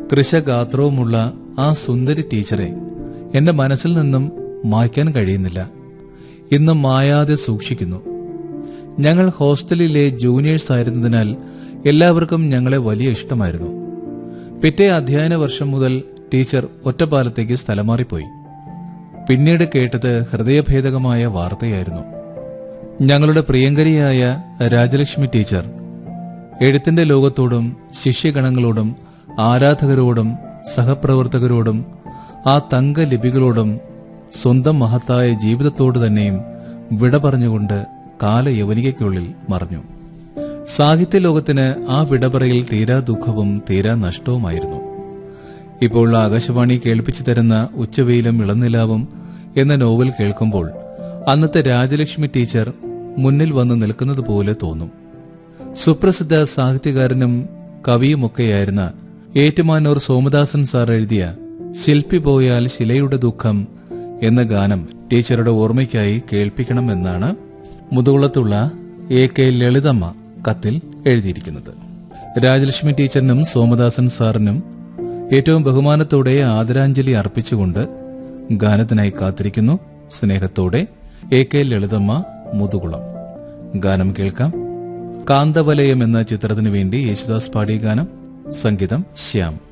കൃശഗാത്രവുമുള്ള ആ സുന്ദരി ടീച്ചറെ എന്റെ മനസ്സിൽ നിന്നും മായ്ക്കാൻ കഴിയുന്നില്ല ഇന്നും മായാതെ സൂക്ഷിക്കുന്നു ഞങ്ങൾ ഹോസ്റ്റലിലെ ജൂനിയേഴ്സ് ആയിരുന്നതിനാൽ എല്ലാവർക്കും ഞങ്ങളെ വലിയ ഇഷ്ടമായിരുന്നു പിറ്റേ അധ്യയന വർഷം മുതൽ ടീച്ചർ ഒറ്റപ്പാലത്തേക്ക് സ്ഥലം മാറിപ്പോയി പിന്നീട് കേട്ടത് ഹൃദയഭേദകമായ വാർത്തയായിരുന്നു ഞങ്ങളുടെ പ്രിയങ്കരിയായ രാജലക്ഷ്മി ടീച്ചർ എഴുത്തിന്റെ ലോകത്തോടും ശിഷ്യഗണങ്ങളോടും ആരാധകരോടും സഹപ്രവർത്തകരോടും ആ തങ്ക ലിപികളോടും സ്വന്തം മഹത്തായ ജീവിതത്തോട് തന്നെയും വിട പറഞ്ഞുകൊണ്ട് കാലയവനികയ്ക്കുള്ളിൽ മറഞ്ഞു സാഹിത്യ ലോകത്തിന് ആ വിടപറയിൽ തീരാ ദുഃഖവും തീരാ നഷ്ടവുമായിരുന്നു ഇപ്പോൾ ആകാശവാണി കേൾപ്പിച്ചു തരുന്ന ഉച്ചവെയിലും ഇളനിലാവും എന്ന നോവൽ കേൾക്കുമ്പോൾ അന്നത്തെ രാജലക്ഷ്മി ടീച്ചർ മുന്നിൽ വന്ന് നിൽക്കുന്നത് പോലെ തോന്നും സുപ്രസിദ്ധ സാഹിത്യകാരനും കവിയുമൊക്കെയായിരുന്ന ഏറ്റുമാനൂർ സോമദാസൻ സാർ എഴുതിയ ശില്പി പോയാൽ ശിലയുടെ ദുഃഖം എന്ന ഗാനം ടീച്ചറുടെ ഓർമ്മയ്ക്കായി കേൾപ്പിക്കണമെന്നാണ് മുതുകുളത്തുള്ള എ കെ ലളിതമ്മ കത്തിൽ എഴുതിയിരിക്കുന്നത് രാജലക്ഷ്മി ടീച്ചറിനും സോമദാസൻ സാറിനും ഏറ്റവും ബഹുമാനത്തോടെ ആദരാഞ്ജലി അർപ്പിച്ചുകൊണ്ട് ഗാനത്തിനായി കാത്തിരിക്കുന്നു സ്നേഹത്തോടെ എ കെ ലളിതമ്മ മുതുകുളം ഗാനം കേൾക്കാം കാന്തവലയം എന്ന ചിത്രത്തിനു വേണ്ടി യേശുദാസ് പാടിയ ഗാനം സംഗീതം ശ്യാം